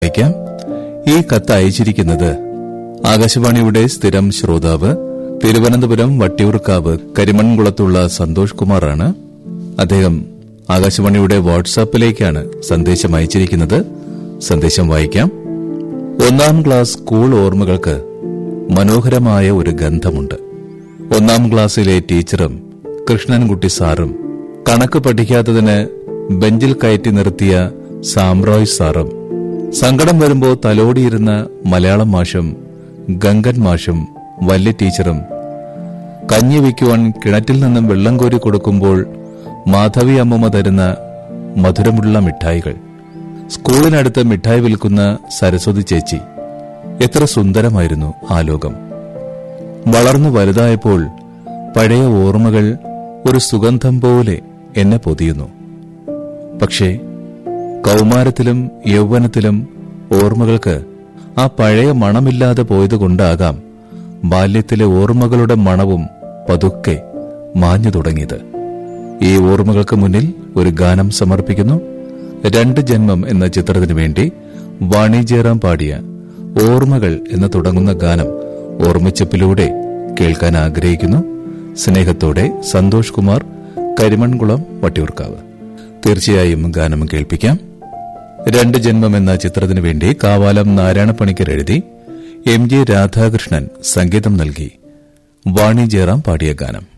കേൾപ്പിക്കാം ഈ കത്ത് അയച്ചിരിക്കുന്നത് ആകാശവാണിയുടെ സ്ഥിരം ശ്രോതാവ് തിരുവനന്തപുരം വട്ടിയൂർക്കാവ് കരിമൺകുളത്തുള്ള സന്തോഷ് കുമാറാണ് അദ്ദേഹം ആകാശവാണിയുടെ വാട്സാപ്പിലേക്കാണ് സന്ദേശം അയച്ചിരിക്കുന്നത് സന്ദേശം വായിക്കാം ഒന്നാം ക്ലാസ് സ്കൂൾ ഓർമ്മകൾക്ക് മനോഹരമായ ഒരു ഗന്ധമുണ്ട് ഒന്നാം ക്ലാസ്സിലെ ടീച്ചറും കൃഷ്ണൻകുട്ടി സാറും കണക്ക് പഠിക്കാത്തതിന് ബെഞ്ചിൽ കയറ്റി നിർത്തിയ സാംറോയ് സാറും സങ്കടം വരുമ്പോൾ തലോടിയിരുന്ന മലയാളം മാഷും ഗംഗൻ മാഷും വല്യ ടീച്ചറും കഞ്ഞി വയ്ക്കുവാൻ കിണറ്റിൽ നിന്നും വെള്ളം കോരി കൊടുക്കുമ്പോൾ മാധവി അമ്മമ്മ തരുന്ന മധുരമുള്ള മിഠായികൾ സ്കൂളിനടുത്ത് മിഠായി വിൽക്കുന്ന സരസ്വതി ചേച്ചി എത്ര സുന്ദരമായിരുന്നു ആ ലോകം വളർന്നു വലുതായപ്പോൾ പഴയ ഓർമ്മകൾ ഒരു സുഗന്ധം പോലെ എന്നെ പൊതിയുന്നു പക്ഷേ കൗമാരത്തിലും യൗവനത്തിലും ഓർമ്മകൾക്ക് ആ പഴയ മണമില്ലാതെ പോയതുകൊണ്ടാകാം ബാല്യത്തിലെ ഓർമ്മകളുടെ മണവും പതുക്കെ മാഞ്ഞു തുടങ്ങിയത് ഈ ഓർമ്മകൾക്ക് മുന്നിൽ ഒരു ഗാനം സമർപ്പിക്കുന്നു രണ്ട് ജന്മം എന്ന ചിത്രത്തിനു വേണ്ടി വാണി ജയറാം പാടിയ ഓർമ്മകൾ എന്ന് തുടങ്ങുന്ന ഗാനം ഓർമ്മച്ചപ്പിലൂടെ കേൾക്കാൻ ആഗ്രഹിക്കുന്നു സ്നേഹത്തോടെ സന്തോഷ് കുമാർ കരിമൺകുളം വട്ടിയൂർക്കാവ് തീർച്ചയായും ഗാനം കേൾപ്പിക്കാം രണ്ട് ജന്മം എന്ന ചിത്രത്തിനു വേണ്ടി കാവാലം നാരായണപ്പണിക്കർ എഴുതി എം ജെ രാധാകൃഷ്ണൻ സംഗീതം നൽകി വാണി ജയറാം പാടിയ ഗാനം